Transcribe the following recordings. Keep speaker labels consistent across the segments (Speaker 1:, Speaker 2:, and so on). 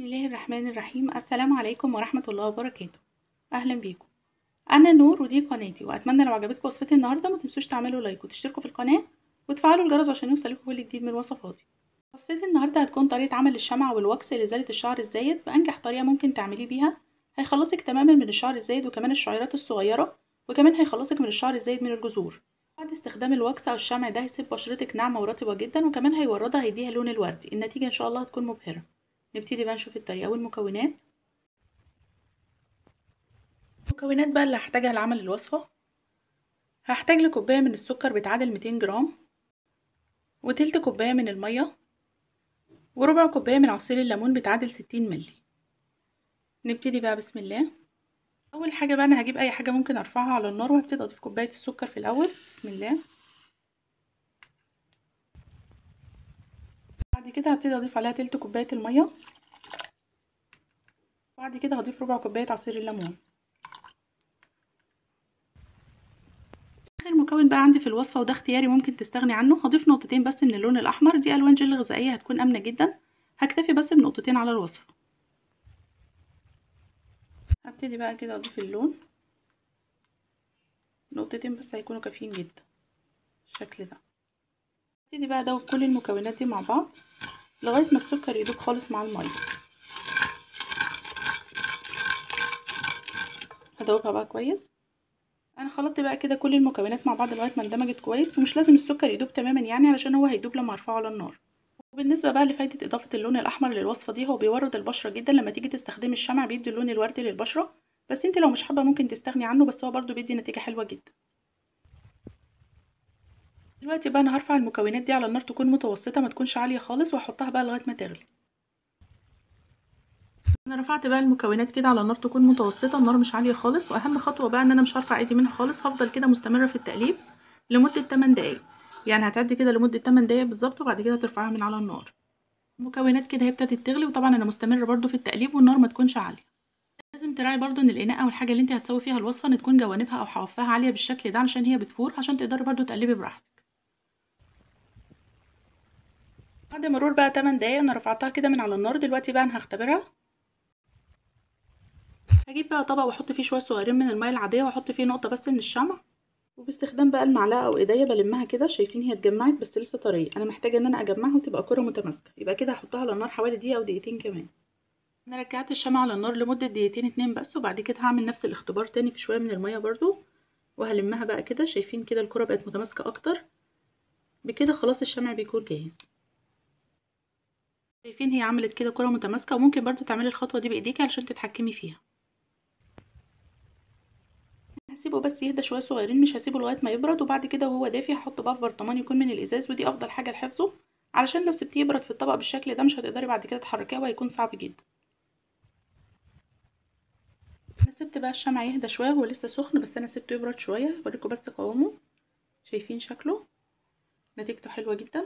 Speaker 1: بسم الله الرحمن الرحيم السلام عليكم ورحمة الله وبركاته أهلا بيكم أنا نور ودي قناتي وأتمنى لو عجبتكم وصفتي النهاردة ما تنسوش تعملوا لايك وتشتركوا في القناة وتفعلوا الجرس عشان يوصلكم كل جديد من وصفاتي وصفتي النهاردة هتكون طريقة عمل الشمع والوكس لإزالة الشعر الزايد بأنجح طريقة ممكن تعمليه بيها هيخلصك تماما من الشعر الزايد وكمان الشعيرات الصغيرة وكمان هيخلصك من الشعر الزايد من الجذور بعد استخدام الوكس أو الشمع ده هيسيب بشرتك ناعمة ورطبة جدا وكمان هيوردها هيديها لون الوردي النتيجة إن شاء الله هتكون مبهرة نبتدي بقى نشوف الطريقة والمكونات المكونات بقى اللي هحتاجها لعمل الوصفة هحتاج لكوباية من السكر بتعادل 200 جرام وتلت كوباية من المية وربع كوباية من عصير الليمون بتعادل 60 ملي نبتدي بقى بسم الله اول حاجة بقى انا هجيب اي حاجة ممكن ارفعها على النار وهبتدي اضيف كوباية السكر في الاول بسم الله بعد كده هبتدي اضيف عليها تلت كوبايه الميه بعد كده هضيف ربع كوبايه عصير الليمون اخر مكون بقى عندي في الوصفه وده اختياري ممكن تستغني عنه هضيف نقطتين بس من اللون الاحمر دي الوان جل غذائيه هتكون امنه جدا هكتفي بس بنقطتين على الوصفه هبتدي بقى كده اضيف اللون نقطتين بس هيكونوا كافيين جدا بالشكل ده هبتدي بقى ادوب كل المكونات دي مع بعض لغايه ما السكر يدوب خالص مع الميه هدوبها بقى كويس انا خلطت بقى كده كل المكونات مع بعض لغايه ما اندمجت كويس ومش لازم السكر يدوب تماما يعني علشان هو هيدوب لما ارفعه على النار وبالنسبه بقى لفايده اضافه اللون الاحمر للوصفه دي هو بيورد البشره جدا لما تيجي تستخدمي الشمع بيدي اللون الوردي للبشره بس انت لو مش حابه ممكن تستغني عنه بس هو برده بيدي نتيجه حلوه جدا دلوقتي بقى انا هرفع المكونات دي على النار تكون متوسطه ما تكونش عاليه خالص واحطها بقى لغايه ما تغلي انا رفعت بقى المكونات كده على النار تكون متوسطه النار مش عاليه خالص واهم خطوه بقى ان انا مش هرفع ايدي منها خالص هفضل كده مستمره في التقليب لمده 8 دقايق يعني هتعدي كده لمده 8 دقايق بالظبط وبعد كده ترفعها من على النار المكونات كده هي ابتدت تغلي وطبعا انا مستمره برده في التقليب والنار ما تكونش عاليه لازم تراعي برده ان الاناء او الحاجه اللي انت هتسوي فيها الوصفه ان تكون جوانبها او حوافها عاليه بالشكل ده علشان هي بتفور عشان تقدري برده تقلبي براحتك بعد مرور بقى 8 دقايق انا رفعتها كده من على النار دلوقتي بقى انا هختبرها هجيب بقى طبق واحط فيه شويه صغيرين من الميه العاديه واحط فيه نقطه بس من الشمع وباستخدام بقى المعلقه او ايديا بلمها كده شايفين هي اتجمعت بس لسه طريه انا محتاجه ان انا اجمعها وتبقى كره متماسكه يبقى كده هحطها على النار حوالي دقيقه او دقيقتين كمان انا رجعت الشمع على النار لمده دقيقتين اتنين بس وبعد كده هعمل نفس الاختبار تاني في شويه من الميه برضو وهلمها بقى كده شايفين كده الكره بقت متماسكه اكتر بكده خلاص الشمع بيكون جاهز شايفين هي عملت كده كره متماسكه وممكن برضو تعملي الخطوه دي بايديكي علشان تتحكمي فيها هسيبه بس يهدى شويه صغيرين مش هسيبه لغايه ما يبرد وبعد كده وهو دافي هحطه بقى في برطمان يكون من الازاز ودي افضل حاجه لحفظه علشان لو سبتيه يبرد في الطبق بالشكل ده مش هتقدري بعد كده تحركيه وهيكون صعب جدا انا سبت بقى الشمع يهدى شويه هو لسه سخن بس انا سبته يبرد شويه هوريكم بس قوامه شايفين شكله نتيجته حلوه جدا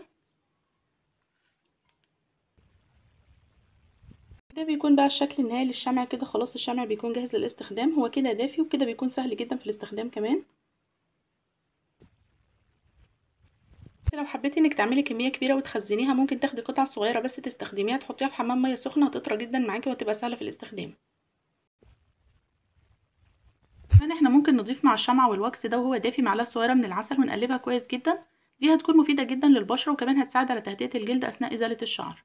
Speaker 1: ده بيكون بقى الشكل النهائي للشمع كده خلاص الشمع بيكون جاهز للاستخدام هو كده دافي وكده بيكون سهل جدا في الاستخدام كمان لو حبيتي انك تعملي كميه كبيره وتخزنيها ممكن تاخدي قطع صغيره بس تستخدميها تحطيها في حمام ميه سخنه هتطرى جدا معاكي وهتبقى سهله في الاستخدام كمان احنا ممكن نضيف مع الشمع والوكس ده وهو دافي معلقه صغيره من العسل ونقلبها كويس جدا دي هتكون مفيده جدا للبشره وكمان هتساعد على تهدئه الجلد اثناء ازاله الشعر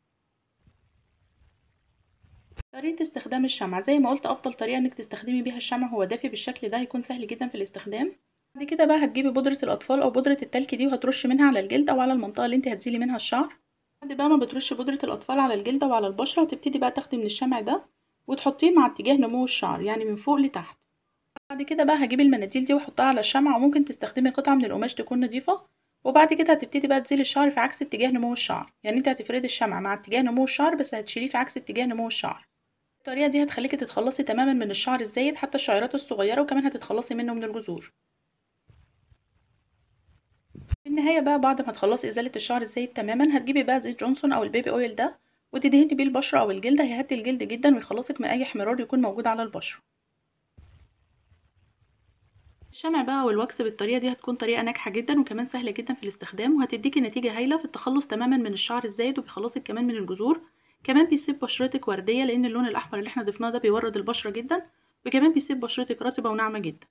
Speaker 1: طريقة استخدام الشمع زي ما قلت افضل طريقة انك تستخدمي بيها الشمع هو دافي بالشكل ده هيكون سهل جدا في الاستخدام بعد كده بقى هتجيبي بودرة الاطفال او بودرة التلك دي وهترشي منها على الجلد او على المنطقة اللي انت هتزيلي منها الشعر بعد بقى ما بترشي بودرة الاطفال على الجلد او على البشرة هتبتدي بقى تاخدي من الشمع ده وتحطيه مع اتجاه نمو الشعر يعني من فوق لتحت بعد كده بقى هجيب المناديل دي واحطها على الشمع وممكن تستخدمي قطعة من القماش تكون نظيفة وبعد كده هتبتدي بقى تزيلي الشعر في عكس اتجاه نمو الشعر يعني انت هتفردي الشمع مع اتجاه نمو الشعر بس هتشيليه في عكس اتجاه نمو الشعر الطريقه دي هتخليكي تتخلصي تماما من الشعر الزايد حتى الشعيرات الصغيره وكمان هتتخلصي منه من الجذور في النهايه بقى بعد ما تخلصي ازاله الشعر الزايد تماما هتجيبي بقى زيت جونسون او البيبي اويل ده وتدهني بيه البشره او الجلد هيهدي الجلد جدا ويخلصك من اي احمرار يكون موجود على البشره الشمع بقى والوكس بالطريقه دي هتكون طريقه ناجحه جدا وكمان سهله جدا في الاستخدام وهتديكي نتيجه هايله في التخلص تماما من الشعر الزايد وبيخلصك كمان من الجذور كمان بيسيب بشرتك ورديه لان اللون الاحمر اللي احنا ضفناه ده بيورد البشره جدا وكمان بيسيب بشرتك رطبه وناعمه جدا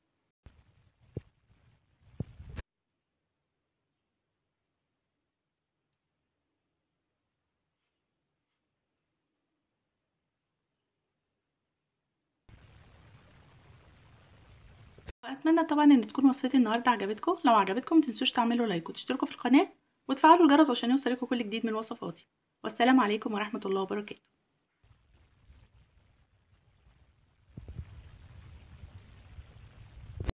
Speaker 1: واتمنى طبعا ان تكون وصفتي النهارده عجبتكم لو عجبتكم متنسوش تعملوا لايك وتشتركوا في القناه وتفعلوا الجرس عشان يوصلكوا كل جديد من وصفاتي والسلام عليكم ورحمه الله وبركاته